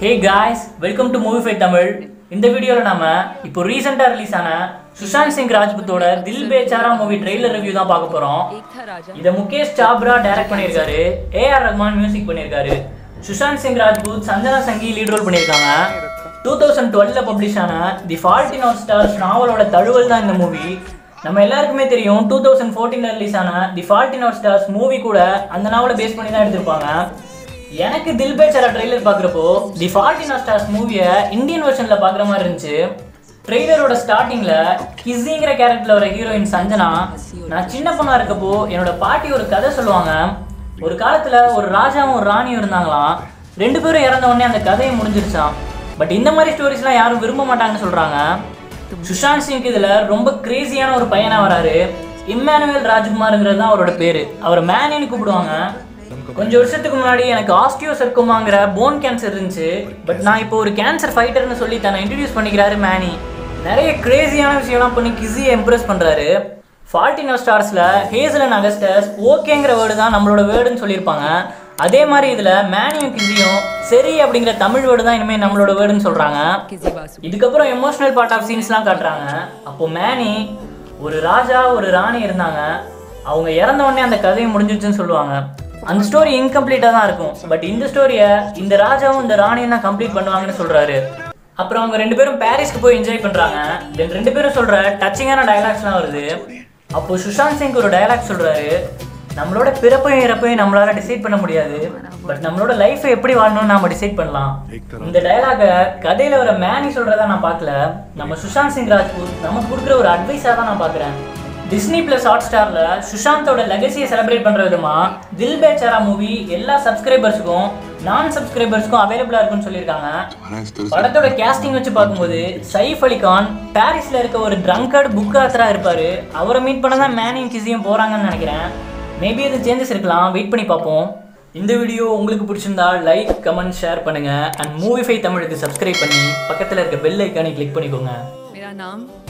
hey guys welcome to movie fight Tamil இந்த வீடியோவில் நாம இப்போ ரீசெண்டாக ரிலீஸ் ஆன சுஷாந்த் சிங் ராஜ்புத்தோட தில் பேச்சாரா மூவி ட்ரெய்லர் ரிவ்யூ தான் பார்க்க போகிறோம் एक था राजा இதை முகேஷ் சாப்ரா டைரக்ட் பண்ணியிருக்காரு ஏஆர் ரஹ்மான் மியூசிக் பண்ணியிருக்காரு சுஷாந்த் சிங் ராஜ்புத் சந்தனா சங்கி லீட் ரோல் பண்ணியிருக்காங்க டூ தௌசண்ட் டுவெல்ல பப்ளிஷ் ஆன the fault in our stars நாவலோட தழுவல் தான் இந்த மூவி நம்ம எல்லாருக்குமே தெரியும் டூ தௌசண்ட் ஃபோர்டீனில் ரிலீஸ் ஆன the fault in our stars movie கூட அந்த நாவலை பேஸ் பண்ணி தான் எடுத்திருப்பாங்க எனக்கு தில் பேச்சாரா ட்ரெய்லர் பார்க்குறப்போ the fault in our stars மூவியை இந்தியன் வெர்ஷனில் பார்க்குற மாதிரி இருந்துச்சு ட்ரெய்லரோட ஸ்டார்டிங்கில் கிஸ்ஸிங்கிற கேரக்டரில் வர ஹீரோயின் சஞ்சனா நான் சின்ன பொண்ணா இருக்கப்போ என்னோட பாட்டி ஒரு கதை சொல்லுவாங்க ஒரு காலத்தில் ஒரு ராஜாவும் ஒரு ராணியும் இருந்தாங்களாம் ரெண்டு பேரும் இறந்த உடனே அந்த கதையை முடிஞ்சிருச்சாம் பட் இந்த மாதிரி ஸ்டோரிஸ்லாம் யாரும் விரும்ப மாட்டாங்கன்னு சொல்கிறாங்க சுஷாந்த் சிங் இதில் ரொம்ப கிரேசியான ஒரு பையனா வராரு இம்மானுவேல் ராஜ்குமாருங்கிறது தான் அவரோட பேர் அவர் மேனின்னு கூப்பிடுவாங்க கொஞ்சம் வருஷத்துக்கு முன்னாடி எனக்கு ஆஸ்டியோ சர்க்கோமாங்கிற போன் கேன்சர் இருந்துச்சு பட் நான் இப்போ ஒரு கேன்சர் ஃபைட்டர்னு சொல்லி தன்னை இன்ட்ரடியூஸ் பண்ணிக்கிறாரு மேனி நிறைய கிரேசியான விஷயம்லாம் பண்ணி கிஸியை இம்ப்ரெஸ் பண்ணுறாரு ஃபால்ட்டின் ஸ்டார்ஸில் ஹேசலன் அகஸ்டஸ் ஓகேங்கிற வேர்டு தான் நம்மளோட வேர்டுன்னு சொல்லியிருப்பாங்க அதே மாதிரி இதில் மேனியும் கிஸியும் சரி அப்படிங்கிற தமிழ் வேர்டு தான் இனிமேல் நம்மளோட வேர்டுன்னு சொல்கிறாங்க किसी वासु இதுக்கப்புறம் எமோஷனல் பார்ட் ஆஃப் சீன்ஸ்லாம் காட்டுறாங்க அப்போ மேனி ஒரு ராஜா ஒரு ராணி இருந்தாங்க அவங்க இறந்த உடனே அந்த கதையை முடிஞ்சிருச்சுன்னு சொல்லுவாங்க அந்த ஸ்டோரி இன்கம்ப்ளீட்டாக தான் இருக்கும் பட் இந்த ஸ்டோரியை இந்த ராஜாவும் இந்த ராணியும் தான் கம்ப்ளீட் பண்ணுவாங்கன்னு சொல்கிறாரு அப்புறம் அவங்க ரெண்டு பேரும் பாரிஸ்க்கு போய் என்ஜாய் பண்ணுறாங்க தென் ரெண்டு பேரும் சொல்கிற டச்சிங்கான டயலாக்ஸ்லாம் வருது அப்போ சுஷாந்த் சிங் ஒரு டயலாக் சொல்கிறாரு நம்மளோட பிறப்பையும் இறப்பையும் நம்மளால டிசைட் பண்ண முடியாது பட் நம்மளோட லைஃப்பை எப்படி வாழணும்னு நாம டிசைட் பண்ணலாம் இந்த டயலாக கதையில வர மேனி சொல்றதா நான் பார்க்கல நம்ம சுஷாந்த் சிங் ராஜ்பூத் நமக்கு கொடுக்குற ஒரு அட்வைஸாக தான் நான் பார்க்குறேன் டிஸ்னி பிளஸ் ஹாட் ஸ்டார்ல சுஷாந்தோட லெகசியை செலிப்ரேட் பண்ற விதமா தில் பேச்சாரா மூவி எல்லா சப்ஸ்கிரைபர்ஸுக்கும் நான் சப்ஸ்கிரைபர்ஸ்க்கும் அவைலபிளா இருக்குன்னு சொல்லியிருக்காங்க படத்தோட கேஸ்டிங் வச்சு பார்க்கும்போது சைஃப் அலி கான் பாரிஸ்ல இருக்க ஒரு ட்ரங்கர்ட் புக் ஆத்தரா இருப்பாரு அவரை மீட் பண்ண தான் மேனியும் கிஸியும் போறாங்கன்னு நினைக்கிறேன் மேபி இது சேஞ்சஸ் இருக்கலாம் வெயிட் பண்ணி பார்ப்போம் இந்த வீடியோ உங்களுக்கு பிடிச்சிருந்தா லைக் கமெண்ட் ஷேர் பண்ணுங்க அண்ட் மூவி ஃபை தமிழுக்கு சப்ஸ்கிரைப் பண்ணி பக்கத்தில் இருக்க பெல் ஐக்கானை கிளிக் பண்ணிக்கோங்க मेरा नाम